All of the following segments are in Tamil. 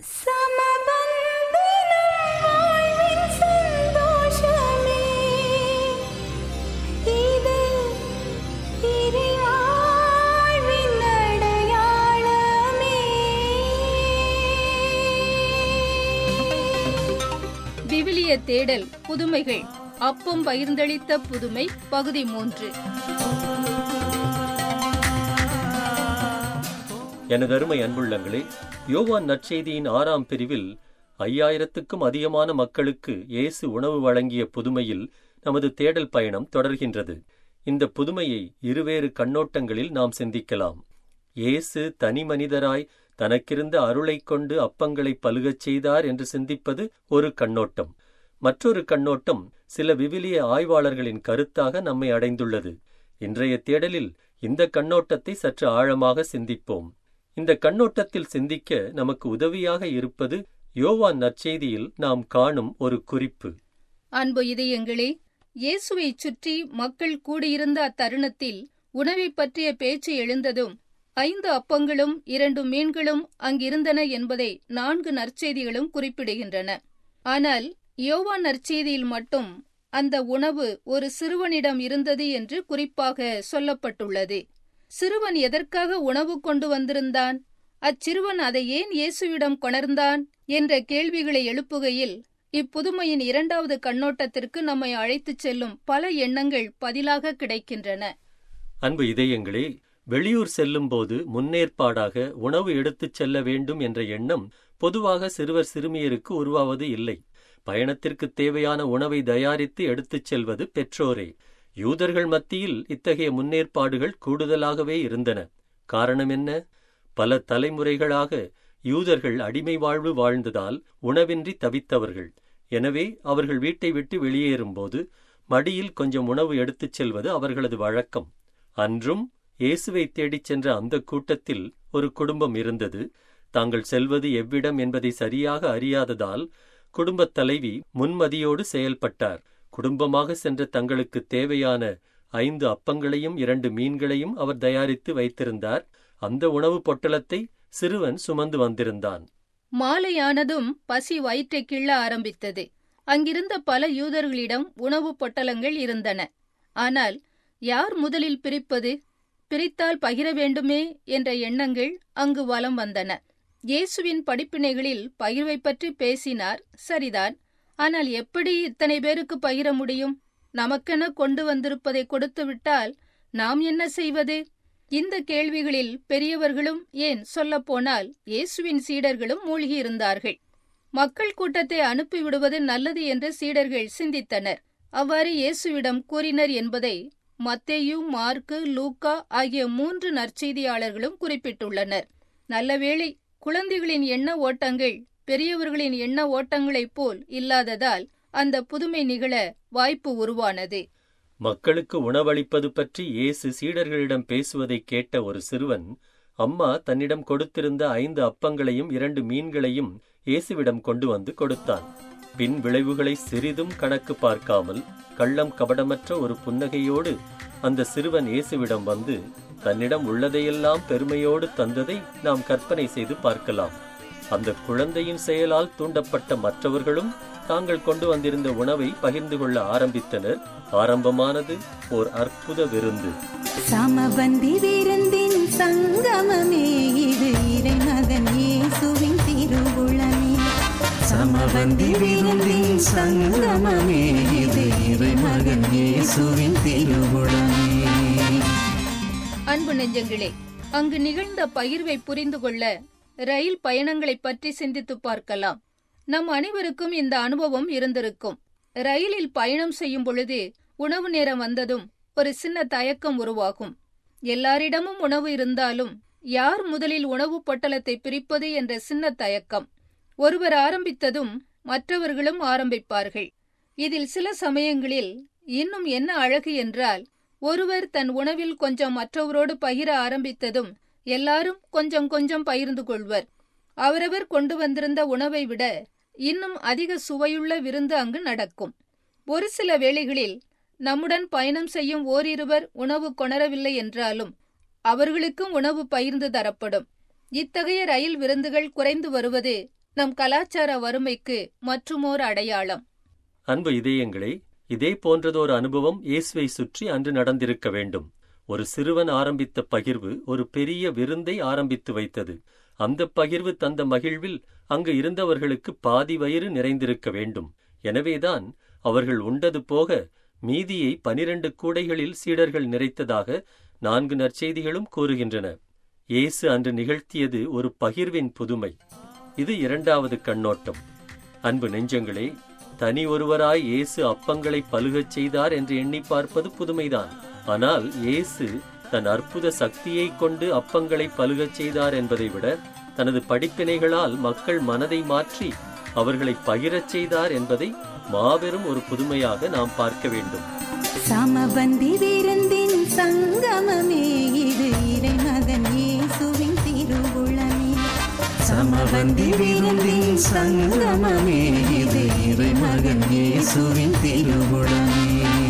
சமபந்தனம் வாழ்வின் சந்தோஷமே இது இறைவாழ்வின் அடையாளமே விவிலிய தேடல் புதுமைகள் அப்பம் பகிர்ந்தளித்த புதுமை பகுதி மூன்று எனதருமை அன்புள்ளங்களே யோவான் நற்செய்தியின் ஆறாம் பிரிவில் ஐயாயிரத்துக்கும் அதிகமான மக்களுக்கு இயேசு உணவு வழங்கிய புதுமையில் நமது தேடல் பயணம் தொடர்கின்றது இந்த புதுமையை இருவேறு கண்ணோட்டங்களில் நாம் சிந்திக்கலாம் இயேசு தனி மனிதராய் தனக்கிருந்த அருளைக் கொண்டு அப்பங்களை பலுகச் செய்தார் என்று சிந்திப்பது ஒரு கண்ணோட்டம் மற்றொரு கண்ணோட்டம் சில விவிலிய ஆய்வாளர்களின் கருத்தாக நம்மை அடைந்துள்ளது இன்றைய தேடலில் இந்த கண்ணோட்டத்தை சற்று ஆழமாக சிந்திப்போம் இந்த கண்ணோட்டத்தில் சிந்திக்க நமக்கு உதவியாக இருப்பது யோவான் நற்செய்தியில் நாம் காணும் ஒரு குறிப்பு அன்பு இதயங்களே இயேசுவைச் சுற்றி மக்கள் கூடியிருந்த அத்தருணத்தில் உணவைப் பற்றிய பேச்சு எழுந்ததும் ஐந்து அப்பங்களும் இரண்டு மீன்களும் அங்கிருந்தன என்பதை நான்கு நற்செய்திகளும் குறிப்பிடுகின்றன ஆனால் யோவான் நற்செய்தியில் மட்டும் அந்த உணவு ஒரு சிறுவனிடம் இருந்தது என்று குறிப்பாக சொல்லப்பட்டுள்ளது சிறுவன் எதற்காக உணவு கொண்டு வந்திருந்தான் அச்சிறுவன் அதை ஏன் இயேசுவிடம் கொணர்ந்தான் என்ற கேள்விகளை எழுப்புகையில் இப்புதுமையின் இரண்டாவது கண்ணோட்டத்திற்கு நம்மை அழைத்துச் செல்லும் பல எண்ணங்கள் பதிலாக கிடைக்கின்றன அன்பு இதயங்களே வெளியூர் செல்லும்போது முன்னேற்பாடாக உணவு எடுத்துச் செல்ல வேண்டும் என்ற எண்ணம் பொதுவாக சிறுவர் சிறுமியருக்கு உருவாவது இல்லை பயணத்திற்கு தேவையான உணவை தயாரித்து எடுத்துச் செல்வது பெற்றோரே யூதர்கள் மத்தியில் இத்தகைய முன்னேற்பாடுகள் கூடுதலாகவே இருந்தன காரணம் என்ன பல தலைமுறைகளாக யூதர்கள் அடிமை வாழ்வு வாழ்ந்ததால் உணவின்றி தவித்தவர்கள் எனவே அவர்கள் வீட்டை விட்டு வெளியேறும்போது மடியில் கொஞ்சம் உணவு எடுத்துச் செல்வது அவர்களது வழக்கம் அன்றும் இயேசுவை தேடிச் சென்ற அந்த கூட்டத்தில் ஒரு குடும்பம் இருந்தது தாங்கள் செல்வது எவ்விடம் என்பதை சரியாக அறியாததால் குடும்பத் தலைவி முன்மதியோடு செயல்பட்டார் குடும்பமாக சென்ற தங்களுக்கு தேவையான ஐந்து அப்பங்களையும் இரண்டு மீன்களையும் அவர் தயாரித்து வைத்திருந்தார் அந்த உணவுப் பொட்டலத்தை சிறுவன் சுமந்து வந்திருந்தான் மாலையானதும் பசி வயிற்றை கிள்ள ஆரம்பித்தது அங்கிருந்த பல யூதர்களிடம் உணவுப் பொட்டலங்கள் இருந்தன ஆனால் யார் முதலில் பிரிப்பது பிரித்தால் பகிர வேண்டுமே என்ற எண்ணங்கள் அங்கு வலம் வந்தன இயேசுவின் படிப்பினைகளில் பகிர்வை பற்றி பேசினார் சரிதான் ஆனால் எப்படி இத்தனை பேருக்கு பகிர முடியும் நமக்கென கொண்டு வந்திருப்பதை கொடுத்துவிட்டால் நாம் என்ன செய்வது இந்த கேள்விகளில் பெரியவர்களும் ஏன் சொல்லப்போனால் இயேசுவின் சீடர்களும் மூழ்கியிருந்தார்கள் மக்கள் கூட்டத்தை அனுப்பிவிடுவது நல்லது என்று சீடர்கள் சிந்தித்தனர் அவ்வாறு இயேசுவிடம் கூறினர் என்பதை மத்தேயு மார்க்கு லூக்கா ஆகிய மூன்று நற்செய்தியாளர்களும் குறிப்பிட்டுள்ளனர் நல்லவேளை குழந்தைகளின் எண்ண ஓட்டங்கள் பெரியவர்களின் எண்ண ஓட்டங்களைப் போல் இல்லாததால் அந்த புதுமை நிகழ வாய்ப்பு உருவானது மக்களுக்கு உணவளிப்பது பற்றி இயேசு சீடர்களிடம் பேசுவதைக் கேட்ட ஒரு சிறுவன் அம்மா தன்னிடம் கொடுத்திருந்த ஐந்து அப்பங்களையும் இரண்டு மீன்களையும் இயேசுவிடம் கொண்டு வந்து கொடுத்தான் பின் விளைவுகளை சிறிதும் கணக்கு பார்க்காமல் கள்ளம் கபடமற்ற ஒரு புன்னகையோடு அந்த சிறுவன் இயேசுவிடம் வந்து தன்னிடம் உள்ளதையெல்லாம் பெருமையோடு தந்ததை நாம் கற்பனை செய்து பார்க்கலாம் அந்த குழந்தையின் செயலால் தூண்டப்பட்ட மற்றவர்களும் தாங்கள் கொண்டு வந்திருந்த உணவை பகிர்ந்து கொள்ள ஆரம்பித்தனர் ஆரம்பமானது ஓர் அற்புத விருந்து சமபந்தி விருந்தின் சங்கமமே இது இறைமகன் இயேசுவின் திருவுளமே சமபந்தி விருந்தின் சங்கமமே இது இறைமகன் இயேசுவின் திருவுளமே அன்பு நெஞ்சங்களே அங்கு நிகழ்ந்த பகிர்வை புரிந்து கொள்ள ரயில் பயணங்களைப் பற்றி சிந்தித்துப் பார்க்கலாம் நம் அனைவருக்கும் இந்த அனுபவம் இருந்திருக்கும் ரயிலில் பயணம் செய்யும் பொழுது உணவு நேரம் வந்ததும் ஒரு சின்ன தயக்கம் உருவாகும் எல்லாரிடமும் உணவு இருந்தாலும் யார் முதலில் உணவு பொட்டலத்தை பிரிப்பது என்ற சின்ன தயக்கம் ஒருவர் ஆரம்பித்ததும் மற்றவர்களும் ஆரம்பிப்பார்கள் இதில் சில சமயங்களில் இன்னும் என்ன அழகு என்றால் ஒருவர் தன் உணவில் கொஞ்சம் மற்றவரோடு பகிர ஆரம்பித்ததும் எல்லாரும் கொஞ்சம் கொஞ்சம் பகிர்ந்து கொள்வர் அவரவர் கொண்டு வந்திருந்த உணவை விட இன்னும் அதிக சுவையுள்ள விருந்து அங்கு நடக்கும் ஒரு சில வேளைகளில் நம்முடன் பயணம் செய்யும் ஓரிருவர் உணவு கொணரவில்லை என்றாலும் அவர்களுக்கும் உணவு பகிர்ந்து தரப்படும் இத்தகைய ரயில் விருந்துகள் குறைந்து வருவது நம் கலாச்சார வறுமைக்கு மற்றுமோர் அடையாளம் அன்பு இதயங்களே இதே போன்றதொரு அனுபவம் இயேசுவை சுற்றி அன்று நடந்திருக்க வேண்டும் ஒரு சிறுவன் ஆரம்பித்த பகிர்வு ஒரு பெரிய விருந்தை ஆரம்பித்து வைத்தது அந்த பகிர்வு தந்த மகிழ்வில் அங்கு இருந்தவர்களுக்கு பாதி வயிறு நிறைந்திருக்க வேண்டும் எனவேதான் அவர்கள் உண்டது போக மீதியை பனிரண்டு கூடைகளில் சீடர்கள் நிறைத்ததாக நான்கு நற்செய்திகளும் கூறுகின்றன இயேசு அன்று நிகழ்த்தியது ஒரு பகிர்வின் புதுமை இது இரண்டாவது கண்ணோட்டம் அன்பு நெஞ்சங்களே தனி ஒருவராய் இயேசு அப்பங்களை பலுகச் செய்தார் என்று எண்ணி பார்ப்பது புதுமைதான் ஆனால் இயேசு தன் அற்புத சக்தியைக் கொண்டு அப்பங்களை பலுகச் செய்தார் என்பதை விட தனது படிப்பினைகளால் மக்கள் மனதை மாற்றி அவர்களை பகிரச் செய்தார் என்பதை மாபெரும் ஒரு புதுமையாக நாம் பார்க்க வேண்டும் சமபந்தி விருந்தின் சங்கமமே இது இறைமகன் இயேசுவின் திருவுளமே சமபந்தி விருந்தின் சங்கமமே இது இறைமகன் இயேசுவின் திருவுடனே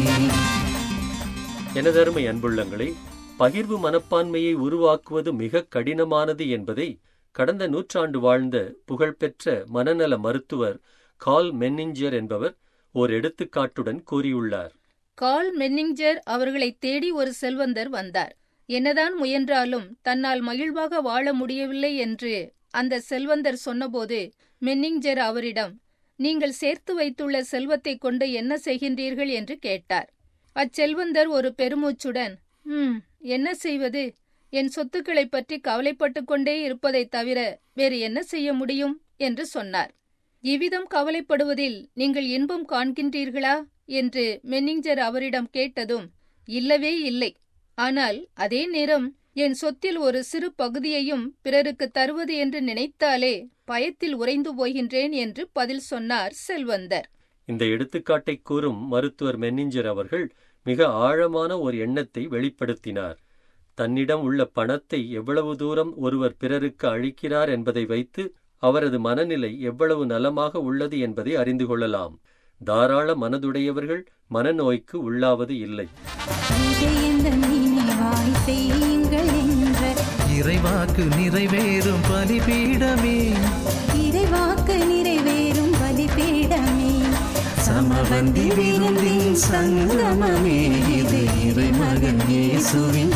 எனதருமை அன்புள்ளங்களே பகிர்வு மனப்பான்மையை உருவாக்குவது மிக கடினமானது என்பதை கடந்த நூற்றாண்டு வாழ்ந்த புகழ்பெற்ற மனநல மருத்துவர் கால் மென்னிஞ்சர் என்பவர் ஓர் எடுத்துக்காட்டுடன் கூறியுள்ளார் கால் மென்னிஞ்சர் அவர்களை தேடி ஒரு செல்வந்தர் வந்தார் என்னதான் முயன்றாலும் தன்னால் மகிழ்வாக வாழ முடியவில்லை என்று அந்த செல்வந்தர் சொன்னபோது மென்னிஞ்சர் அவரிடம் நீங்கள் சேர்த்து வைத்துள்ள செல்வத்தைக் கொண்டு என்ன செய்கின்றீர்கள் என்று கேட்டார் அச்செல்வந்தர் ஒரு பெருமூச்சுடன் ம் என்ன செய்வது என் சொத்துக்களைப் பற்றி கவலைப்பட்டுக் கொண்டே இருப்பதைத் தவிர வேறு என்ன செய்ய முடியும் என்று சொன்னார் இவ்விதம் கவலைப்படுவதில் நீங்கள் இன்பம் காண்கின்றீர்களா என்று மென்னிஞ்சர் அவரிடம் கேட்டதும் இல்லவே இல்லை ஆனால் அதே நேரம் என் சொத்தில் ஒரு சிறு பகுதியையும் பிறருக்கு தருவது என்று நினைத்தாலே பயத்தில் உறைந்து போகின்றேன் என்று பதில் சொன்னார் செல்வந்தர் இந்த எடுத்துக்காட்டை கூறும் மருத்துவர் மென்னிஞ்சர் அவர்கள் மிக ஆழமான ஒரு எண்ணத்தை வெளிப்படுத்தினார் தன்னிடம் உள்ள பணத்தை எவ்வளவு தூரம் ஒருவர் பிறருக்கு அளிக்கிறார் என்பதை வைத்து அவரது மனநிலை எவ்வளவு நலமாக உள்ளது என்பதை அறிந்து கொள்ளலாம் தாராள மனதுடையவர்கள் மனநோய்க்கு உள்ளாவது இல்லை இதயங்கள் நினைவாய் செய்யுங்கள் என்ற இறைவாக்கு நிறைவேறும் பலிபீடமே இறைவாக்கு நிறைவேறும் பலிபீடமே சமபந்தி விருந்தின் சங்கமமே இது இறைமகன் இயேசுவின்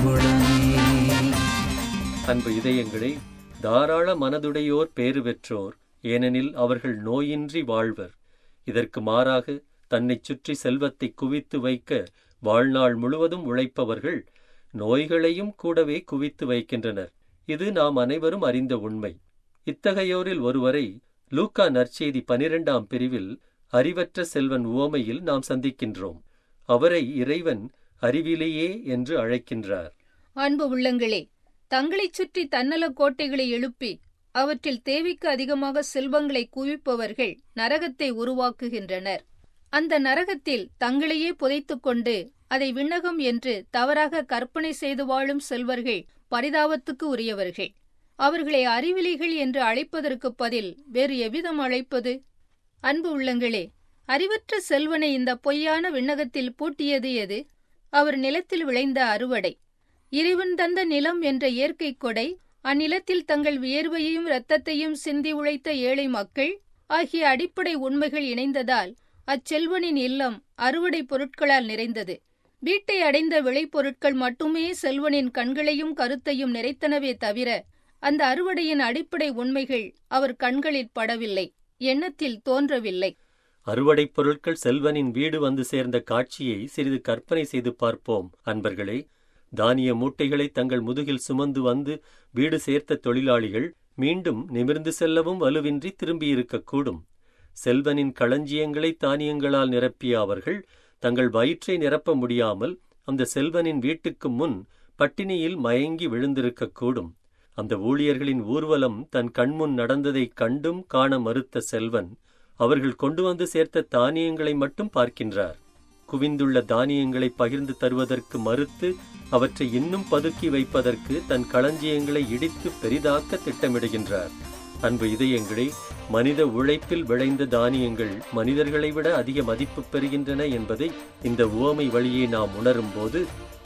திருவுடனே அன்பு இதயங்களே தாராள மனதுடையோர் பேறு பெற்றோர் ஏனெனில் அவர்கள் நோயின்றி வாழ்வர் இதற்கு மாறாக தன்னைச் சுற்றி செல்வத்தை குவித்து வைக்க வாழ்நாள் முழுவதும் உழைப்பவர்கள் நோய்களையும் கூடவே குவித்து வைக்கின்றனர் இது நாம் அனைவரும் அறிந்த உண்மை இத்தகையோரில் ஒருவரை லூக்கா நற்செய்தி பனிரெண்டாம் பிரிவில் அறிவற்ற செல்வன் உவமையில் நாம் சந்திக்கின்றோம் அவரை இறைவன் அறிவிலேயே என்று அழைக்கின்றார் அன்பு உள்ளங்களே தங்களைச் சுற்றி தன்னல கோட்டைகளை எழுப்பி அவற்றில் தேவைக்கு அதிகமாக செல்வங்களை குவிப்பவர்கள் நரகத்தை உருவாக்குகின்றனர் அந்த நரகத்தில் தங்களையே புதைத்துக் கொண்டு அதை விண்ணகம் என்று தவறாக கற்பனை செய்து வாழும் செல்வர்கள் பரிதாபத்துக்கு உரியவர்கள் அவர்களை அறிவிலிகள் என்று அழைப்பதற்குப் பதில் வேறு எவ்விதம் அழைப்பது அன்பு உள்ளங்களே அறிவற்ற செல்வனை இந்த பொய்யான விண்ணகத்தில் பூட்டியது எது அவர் நிலத்தில் விளைந்த அறுவடை இறைவன் தந்த நிலம் என்ற இயற்கை கொடை அந்நிலத்தில் தங்கள் வியர்வையையும் இரத்தத்தையும் சிந்தி உழைத்த ஏழை மக்கள் ஆகிய அடிப்படை உண்மைகள் இணைந்ததால் அச்செல்வனின் இல்லம் அறுவடை பொருட்களால் நிறைந்தது வீட்டை அடைந்த விளைபொருட்கள் மட்டுமே செல்வனின் கண்களையும் கருத்தையும் நிறைத்தனவே தவிர அந்த அறுவடையின் அடிப்படை உண்மைகள் அவர் கண்களில் படவில்லை எண்ணத்தில் தோன்றவில்லை அறுவடைப் பொருட்கள் செல்வனின் வீடு வந்து சேர்ந்த காட்சியை சிறிது கற்பனை செய்து பார்ப்போம் அன்பர்களே தானிய மூட்டைகளை தங்கள் முதுகில் சுமந்து வந்து வீடு சேர்த்த தொழிலாளிகள் மீண்டும் நிமிர்ந்து செல்லவும் வலுவின்றி திரும்பியிருக்கக்கூடும் செல்வனின் களஞ்சியங்களை தானியங்களால் நிரப்பிய அவர்கள் தங்கள் வயிற்றை நிரப்ப முடியாமல் அந்த செல்வனின் வீட்டுக்கு முன் பட்டினியில் மயங்கி விழுந்திருக்கக்கூடும் அந்த ஊழியர்களின் ஊர்வலம் தன் கண்முன் நடந்ததைக் கண்டும் காண மறுத்த செல்வன் அவர்கள் கொண்டு வந்து சேர்த்த தானியங்களை மட்டும் பார்க்கின்றார் குவிந்துள்ள தானியங்களை பகிர்ந்து தருவதற்கு மறுத்து அவற்றை இன்னும் பதுக்கி வைப்பதற்கு தன் களஞ்சியங்களை இடித்து பெரிதாக்க திட்டமிடுகின்றார் அன்பு இதயங்களே மனித உழைப்பில் விளைந்த தானியங்கள் மனிதர்களை விட அதிக மதிப்பு பெறுகின்றன என்பதை இந்த உவமை வழியே நாம் உணரும்போது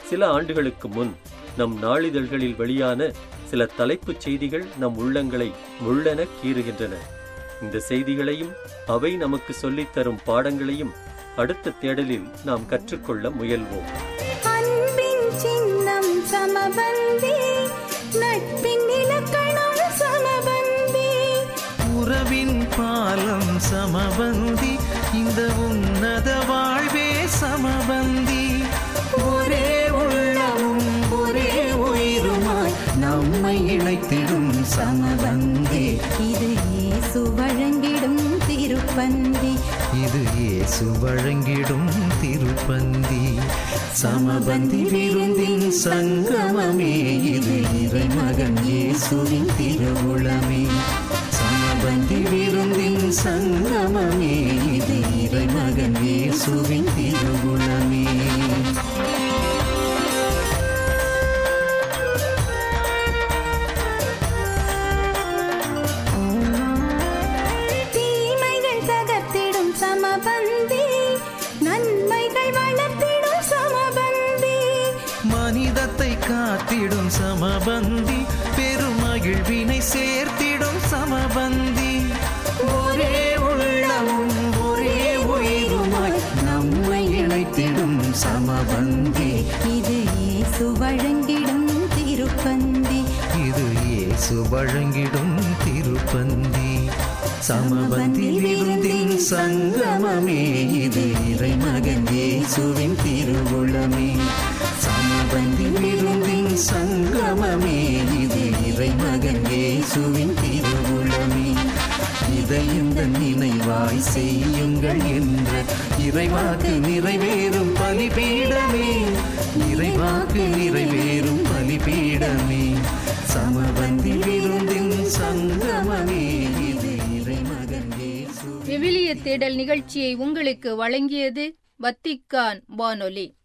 சில ஆண்டுகளுக்கு முன் நம் நாளிதழ்களில் வெளியான சில தலைப்புச் செய்திகள் நம் உள்ளங்களை முள்ளென கீறுகின்றன இந்த செய்திகளையும் அவை நமக்கு சொல்லித் தரும் பாடங்களையும் அடுத்த தேடலில் நாம் கற்றுக்கொள்ள முயல்வோம் அன்பின் சின்னம் சமபந்தி நட்பின் இலக்கணம் சமபந்தி உறவின் பாலம் சமபந்தி இந்த உன்னத வாழ்வே சமபந்தி ஒரே உள்ளமும் ஒரே உயிருமாய் நம்மை இணைத்திடும் சமபந்தி இது இயேசு வழங்கிடும் திருப்பந்தி இது இயேசு வழங்கிடும் திருப்பந்தி சமபந்தி விருந்தின் சங்கமமே இது இறைமகன் இயேசுவின் திருவுளமே சமபந்தி விருந்தின் சங்கமமே இது இறைமகன் இயேசுவின் திருவுளமே தீமைகள் தகர்த்திடும் சமபந்தி நன்மைகள் வளர்த்திடும் சமபந்தி மனிதத்தை காத்திடும் சமபந்தி பெருமகிழ்வினை சேர்த்திடும் சமபந்தி ஒரே உள்ளமும் ஒரே உயிருமாய் நம்மை இணைத்திடும் சமபந்தி இது இயேசு வழங்கிடும் திருப்பந்தி இது இயேசு வழங்கிடும் திருப்பந்தி சமபந்தி விருந்தின் சங்கமமே இது இறைமகன் இயேசுவின் திருவுளமே சமபந்தி விருந்தின் சங்கமமே இது இறைமகன் இயேசுவின் திருவுளமே இதை இந்த நினைவாய் செய்யுங்கள் என்ற இறைவாக்கு நிறைவேறும் பலிபீடமே இறைவாக்கு நிறைவேறும் பலிபீடமே சமபந்தி விருந்தின் சங்கமமே இது இறைமகன் இயேசு விவிலிய தேடல் நிகழ்ச்சியை உங்களுக்கு வழங்கியது வத்திக்கான் வானொலி